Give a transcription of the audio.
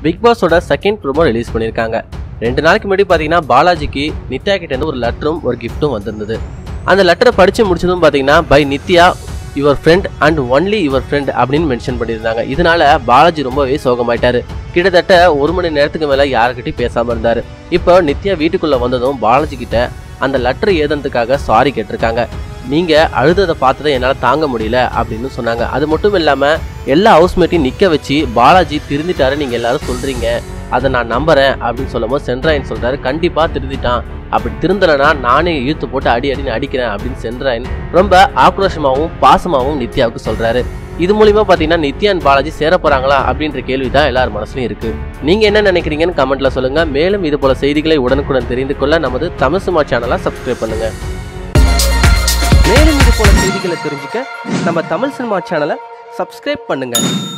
big பாஸோட second promo release பண்ணியிருக்காங்க ரெண்டு நாளைக்கு முன்னாடி பார்த்தீங்கன்னா பாலாஜிக்கு நித்யா கிட்ட இருந்து ஒரு லெட்டரும் ஒரு கிஃப்ட்டும் வந்திருந்தது அந்த லெட்டரை படித்து முடிச்சதும் பார்த்தீங்கன்னா bye Nithya your friend and only your friend அப்படின்னு மென்ஷன் பண்ணியிருந்தாங்க இதனால பாலாஜி ரொம்பவே சோகமாயிட்டாரு கிட்டத்தட்ட ஒரு மணி நேரத்துக்கு மேலே யாருக்கிட்டையும் பேசாமல் இருந்தார் இப்போ நித்யா வீட்டுக்குள்ளே வந்ததும் பாலாஜி கிட்ட அந்த லெட்டர் ஏதனத்துக்காக சாரி கேட்டிருக்காங்க நீங்கள் அழுததை பார்த்ததை என்னால் தாங்க முடியல அப்படின்னு சொன்னாங்க அது மட்டும் இல்லாமல் எல்லா ஹவுஸ்மேட்டையும் நிற்க வச்சு பாலாஜி திருந்திட்டாரு நீங்கள் எல்லாரும் சொல்கிறீங்க அதை நான் நம்புறேன் அப்படின்னு சொல்லும்போது சென்ட்ராயன் சொல்கிறாரு கண்டிப்பாக திருந்திட்டான் அப்படி திருந்தலைன்னா நானே இழுத்து போட்டு அடி அடின்னு அடிக்கிறேன் அப்படின்னு சென்ட்ராயன் ரொம்ப ஆக்ரோஷமாகவும் பாசமாகவும் நித்யாவுக்கு சொல்கிறாரு இது மூலியமா பார்த்தீங்கன்னா நித்யா அண்ட் பாலாஜி சேர போறாங்களா அப்படின்ற கேள்வி தான் எல்லார் மனசுலையும் இருக்கு நீங்க என்ன நினைக்கிறீங்கன்னு கமெண்ட்ல சொல்லுங்க மேலும் இது போல செய்திகளை உடனுக்குடன் தெரிந்து கொள்ள நமது தமிழ் சும்மா சேனலை சப்ஸ்கிரைப் பண்ணுங்க மேலும் இது போல செய்திகளை தெரிஞ்சுக்க நம்ம தமிழ் சினிமா சேனலை சப்ஸ்கிரைப் பண்ணுங்க